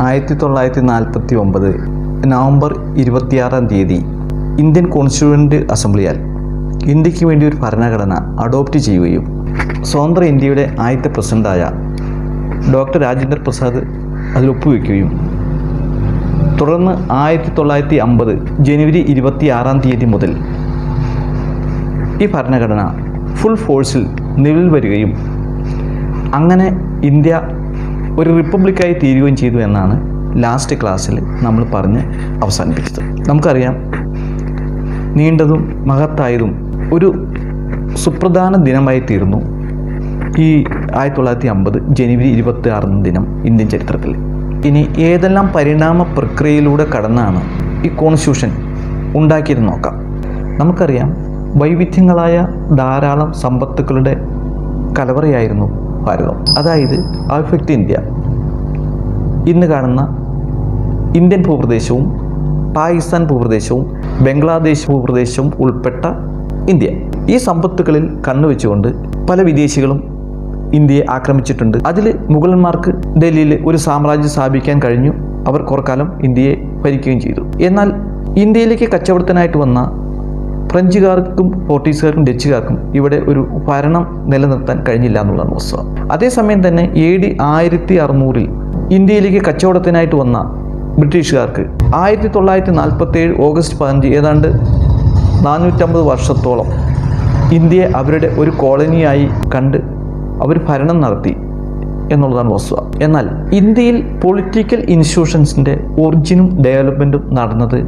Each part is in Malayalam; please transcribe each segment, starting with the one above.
ആയിരത്തി തൊള്ളായിരത്തി നാൽപ്പത്തി ഒമ്പത് നവംബർ ഇരുപത്തിയാറാം തീയതി ഇന്ത്യൻ കോൺസ്റ്റിറ്റ്യൂവൻ്റ് അസംബ്ലിയാൽ ഇന്ത്യക്ക് വേണ്ടി ഒരു ഭരണഘടന അഡോപ്റ്റ് ചെയ്യുകയും സ്വതന്ത്ര ഇന്ത്യയുടെ ആദ്യത്തെ പ്രസിഡൻ്റായ ഡോക്ടർ രാജേന്ദ്ര പ്രസാദ് അതിൽ ഒപ്പുവെക്കുകയും തുടർന്ന് ആയിരത്തി തൊള്ളായിരത്തി അമ്പത് ജനുവരി ഇരുപത്തിയാറാം തീയതി മുതൽ ഈ ഭരണഘടന ഫുൾ ഫോഴ്സിൽ നിലവിൽ വരികയും അങ്ങനെ ഇന്ത്യ ഒരു റിപ്പബ്ലിക്കായി തീരുകയും ചെയ്തു എന്നാണ് ലാസ്റ്റ് ക്ലാസ്സിൽ നമ്മൾ പറഞ്ഞ് അവസാനിപ്പിച്ചത് നമുക്കറിയാം നീണ്ടതും മഹത്തായതും ഒരു സുപ്രധാന ദിനമായി തീർന്നു ഈ ആയിരത്തി തൊള്ളായിരത്തി അമ്പത് ജനുവരി ഇരുപത്തി ആറാം ദിനം ഇന്ത്യൻ ചരിത്രത്തിൽ ഇനി ഏതെല്ലാം പരിണാമ പ്രക്രിയയിലൂടെ കടന്നാണ് ഈ കോൺസ്റ്റിറ്റ്യൂഷൻ ഉണ്ടാക്കിയെന്ന് നോക്കാം നമുക്കറിയാം വൈവിധ്യങ്ങളായ ധാരാളം സമ്പത്തുക്കളുടെ കലവറയായിരുന്നു ഭാരതം അതായത് അവിഭക്ത ഇന്ത്യ ഇന്ന് കാണുന്ന ഇന്ത്യൻ ഭൂപ്രദേശവും പാകിസ്ഥാൻ ഭൂപ്രദേശവും ബംഗ്ലാദേശ് ഭൂപ്രദേശവും ഉൾപ്പെട്ട ഇന്ത്യ ഈ സമ്പത്തുകളിൽ കണ്ണുവെച്ചുകൊണ്ട് പല വിദേശികളും ഇന്ത്യയെ ആക്രമിച്ചിട്ടുണ്ട് അതിൽ മുഗളന്മാർക്ക് ഡൽഹിയിൽ ഒരു സാമ്രാജ്യം സ്ഥാപിക്കാൻ കഴിഞ്ഞു അവർ കുറക്കാലം ഇന്ത്യയെ ഭരിക്കുകയും ചെയ്തു എന്നാൽ ഇന്ത്യയിലേക്ക് കച്ചവടത്തിനായിട്ട് വന്ന ഫ്രഞ്ചുകാർക്കും പോർട്ടുഗീസുകാർക്കും ഡച്ചുകാർക്കും ഇവിടെ ഒരു ഭരണം നിലനിർത്താൻ കഴിഞ്ഞില്ല എന്നുള്ളതാണ് വസ്തുത അതേസമയം തന്നെ എ ഡി ആയിരത്തി അറുന്നൂറിൽ ഇന്ത്യയിലേക്ക് കച്ചവടത്തിനായിട്ട് വന്ന ബ്രിട്ടീഷുകാർക്ക് ആയിരത്തി തൊള്ളായിരത്തി നാൽപ്പത്തി ഏഴ് ഓഗസ്റ്റ് പതിനഞ്ച് ഏതാണ്ട് നാനൂറ്റമ്പത് വർഷത്തോളം ഇന്ത്യയെ അവരുടെ ഒരു കോളനിയായി കണ്ട് അവർ ഭരണം നടത്തി എന്നുള്ളതാണ് വസ്തുത എന്നാൽ ഇന്ത്യയിൽ പൊളിറ്റിക്കൽ ഇൻസ്റ്റിറ്റ്യൂഷൻസിൻ്റെ ഒറിജിനും ഡെവലപ്മെൻറ്റും നടന്നത്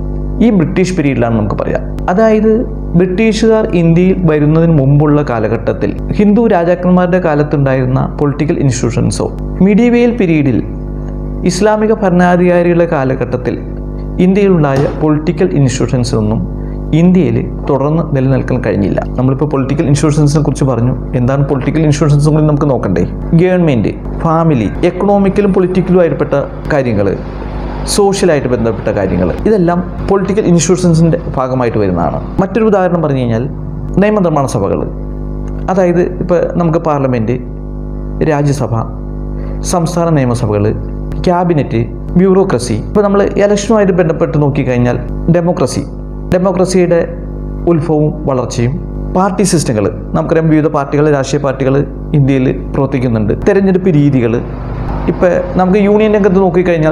ഈ ബ്രിട്ടീഷ് പീരീഡിലാണ് നമുക്ക് പറയാം അതായത് ബ്രിട്ടീഷുകാർ ഇന്ത്യയിൽ വരുന്നതിന് മുമ്പുള്ള കാലഘട്ടത്തിൽ ഹിന്ദു രാജാക്കന്മാരുടെ കാലത്തുണ്ടായിരുന്ന പൊളിറ്റിക്കൽ ഇൻസ്റ്റിറ്റ്യൂഷൻസോ മീഡിയവേൽ പീരീഡിൽ ഇസ്ലാമിക ഭരണാധികാരികളുടെ കാലഘട്ടത്തിൽ ഇന്ത്യയിലുണ്ടായ പൊളിറ്റിക്കൽ ഇൻസ്റ്റിറ്റ്യൂഷൻസൊന്നും ഇന്ത്യയിൽ തുടർന്ന് നിലനിൽക്കാൻ കഴിഞ്ഞില്ല നമ്മളിപ്പോൾ പൊളിറ്റിക്കൽ ഇൻസ്റ്റിറ്റ്യൂഷൻസിനെ കുറിച്ച് പറഞ്ഞു എന്താണ് പൊളിറ്റിക്കൽ ഇൻസ്റ്റിറ്റ്യൂഷൻസും കൂടി നമുക്ക് നോക്കണ്ടേ ഗവൺമെൻറ് ഫാമിലി എക്കണോമിക്കലും പൊളിറ്റിക്കലും ആയിൽപ്പെട്ട കാര്യങ്ങൾ സോഷ്യലായിട്ട് ബന്ധപ്പെട്ട കാര്യങ്ങൾ ഇതെല്ലാം പൊളിറ്റിക്കൽ ഇൻസ്റ്റിറ്റ്യൂഷൻസിൻ്റെ ഭാഗമായിട്ട് വരുന്നതാണ് മറ്റൊരു ഉദാഹരണം പറഞ്ഞു കഴിഞ്ഞാൽ നിയമനിർമ്മാണ സഭകൾ അതായത് ഇപ്പോൾ നമുക്ക് പാർലമെൻറ്റ് രാജ്യസഭ സംസ്ഥാന നിയമസഭകൾ ക്യാബിനറ്റ് ബ്യൂറോക്രസി ഇപ്പോൾ നമ്മൾ ഇലക്ഷനുമായിട്ട് ബന്ധപ്പെട്ട് നോക്കിക്കഴിഞ്ഞാൽ ഡെമോക്രസി ഡെമോക്രസിയുടെ ഉത്ഭവവും വളർച്ചയും പാർട്ടി സിസ്റ്റങ്ങൾ നമുക്കറിയാം വിവിധ പാർട്ടികൾ രാഷ്ട്രീയ പാർട്ടികൾ ഇന്ത്യയിൽ പ്രവർത്തിക്കുന്നുണ്ട് തെരഞ്ഞെടുപ്പ് രീതികൾ ഇപ്പോൾ നമുക്ക് യൂണിയൻ രംഗത്ത് നോക്കിക്കഴിഞ്ഞാൽ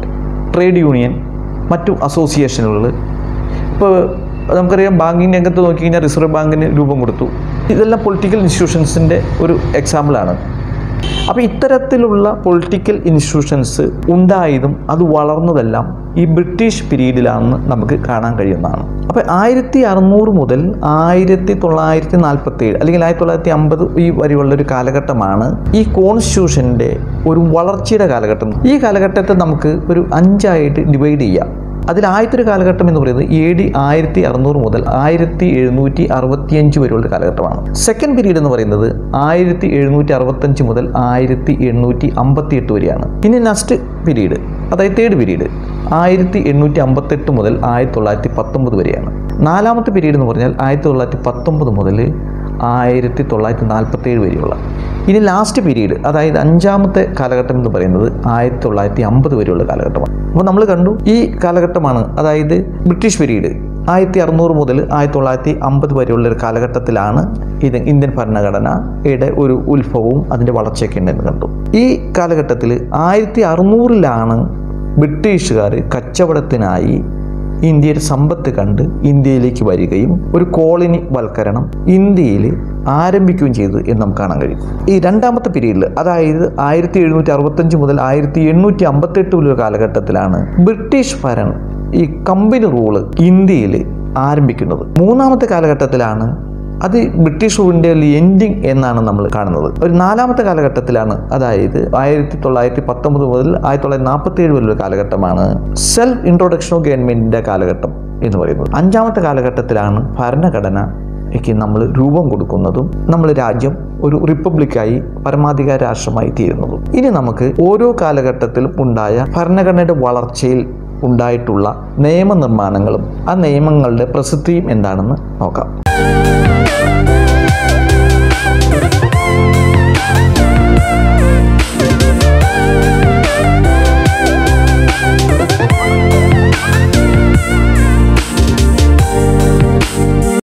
ട്രേഡ് യൂണിയൻ മറ്റു അസോസിയേഷനുകൾ ഇപ്പോൾ നമുക്കറിയാം ബാങ്കിങ് രംഗത്ത് നോക്കിക്കഴിഞ്ഞാൽ റിസർവ് ബാങ്കിന് രൂപം കൊടുത്തു ഇതെല്ലാം പൊളിറ്റിക്കൽ ഇൻസ്റ്റിറ്റ്യൂഷൻസിൻ്റെ ഒരു എക്സാമ്പിളാണ് അപ്പോൾ ഇത്തരത്തിലുള്ള പൊളിറ്റിക്കൽ ഇൻസ്റ്റിറ്റ്യൂഷൻസ് ഉണ്ടായതും അത് വളർന്നതെല്ലാം ഈ ബ്രിട്ടീഷ് പീരീഡിലാണെന്ന് നമുക്ക് കാണാൻ കഴിയുന്നതാണ് അപ്പോൾ ആയിരത്തി അറുന്നൂറ് മുതൽ ആയിരത്തി തൊള്ളായിരത്തി നാൽപ്പത്തി ഏഴ് അല്ലെങ്കിൽ ആയിരത്തി തൊള്ളായിരത്തി അമ്പത് ഈ വരെയുള്ള ഒരു കാലഘട്ടമാണ് ഈ കോൺസ്റ്റിറ്റ്യൂഷൻ്റെ ഒരു വളർച്ചയുടെ കാലഘട്ടം ഈ കാലഘട്ടത്തെ നമുക്ക് ഒരു അഞ്ചായിട്ട് ഡിവൈഡ് ചെയ്യാം അതിൽ ആദ്യത്തെ ഒരു കാലഘട്ടം എന്ന് പറയുന്നത് എ ഡി ആയിരത്തി അറുന്നൂറ് മുതൽ ആയിരത്തി എഴുന്നൂറ്റി അറുപത്തിയഞ്ച് വരെയുള്ള ഒരു കാലഘട്ടമാണ് സെക്കൻഡ് പീരീഡ് എന്ന് പറയുന്നത് ആയിരത്തി എഴുന്നൂറ്റി അറുപത്തഞ്ച് മുതൽ ആയിരത്തി എണ്ണൂറ്റി അമ്പത്തി എട്ട് വരെയാണ് ഇനി നെക്സ്റ്റ് പീരീഡ് അതായത് തേർഡ് പീരീഡ് ആയിരത്തി എണ്ണൂറ്റി അമ്പത്തെട്ട് മുതൽ ആയിരത്തി തൊള്ളായിരത്തി പത്തൊമ്പത് വരെയാണ് നാലാമത്തെ പീരീഡ് എന്ന് പറഞ്ഞാൽ ആയിരത്തി തൊള്ളായിരത്തി പത്തൊമ്പത് മുതൽ ആയിരത്തി തൊള്ളായിരത്തി നാൽപ്പത്തേഴ് വരെയുള്ള ഇനി ലാസ്റ്റ് പീരീഡ് അതായത് അഞ്ചാമത്തെ കാലഘട്ടം എന്ന് പറയുന്നത് ആയിരത്തി തൊള്ളായിരത്തി അമ്പത് വരെയുള്ള കാലഘട്ടമാണ് അപ്പോൾ നമ്മൾ കണ്ടു ഈ കാലഘട്ടമാണ് അതായത് ബ്രിട്ടീഷ് പീരീഡ് ആയിരത്തി അറുന്നൂറ് മുതൽ ആയിരത്തി തൊള്ളായിരത്തി അമ്പത് വരെയുള്ള ഒരു കാലഘട്ടത്തിലാണ് ഇത് ഇന്ത്യൻ ഭരണഘടനയുടെ ഒരു ഉത്ഭവവും അതിൻ്റെ വളർച്ചയൊക്കെ ഉണ്ടെന്ന് കണ്ടു ഈ കാലഘട്ടത്തിൽ ആയിരത്തി അറുന്നൂറിലാണ് ബ്രിട്ടീഷുകാർ കച്ചവടത്തിനായി ഇന്ത്യയുടെ സമ്പത്ത് കണ്ട് ഇന്ത്യയിലേക്ക് വരികയും ഒരു കോളനി വൽക്കരണം ഇന്ത്യയിൽ ആരംഭിക്കുകയും ചെയ്തു എന്ന് നമുക്ക് കാണാൻ കഴിയും ഈ രണ്ടാമത്തെ പീരീഡിൽ അതായത് ആയിരത്തി എഴുന്നൂറ്റി അറുപത്തഞ്ച് മുതൽ ആയിരത്തി എണ്ണൂറ്റി അമ്പത്തെട്ട് മുതലുള്ള കാലഘട്ടത്തിലാണ് ബ്രിട്ടീഷ് ഭരണം ഈ കമ്പനി റൂള് ഇന്ത്യയിൽ ആരംഭിക്കുന്നത് മൂന്നാമത്തെ കാലഘട്ടത്തിലാണ് അത് ബ്രിട്ടീഷ് റൂളിൻ്റെ എൻഡിങ് എന്നാണ് നമ്മൾ കാണുന്നത് ഒരു നാലാമത്തെ കാലഘട്ടത്തിലാണ് അതായത് ആയിരത്തി തൊള്ളായിരത്തി പത്തൊമ്പത് മുതൽ ആയിരത്തി തൊള്ളായിരത്തി നാൽപ്പത്തി ഏഴ് വരെയുള്ള കാലഘട്ടമാണ് സെൽഫ് ഇൻട്രൊഡക്ഷൻ ഓഫ് ഗവൺമെൻറ്റിൻ്റെ കാലഘട്ടം എന്ന് പറയുന്നത് അഞ്ചാമത്തെ കാലഘട്ടത്തിലാണ് ഭരണഘടനയ്ക്ക് നമ്മൾ രൂപം കൊടുക്കുന്നതും നമ്മൾ രാജ്യം ഒരു റിപ്പബ്ലിക്കായി പരമാധികാര രാഷ്ട്രമായി തീരുന്നതും ഇനി നമുക്ക് ഓരോ കാലഘട്ടത്തിലും ഉണ്ടായ ഭരണഘടനയുടെ വളർച്ചയിൽ ഉണ്ടായിട്ടുള്ള നിയമനിർമ്മാണങ്ങളും ആ നിയമങ്ങളുടെ പ്രസിദ്ധിയും എന്താണെന്ന് നോക്കാം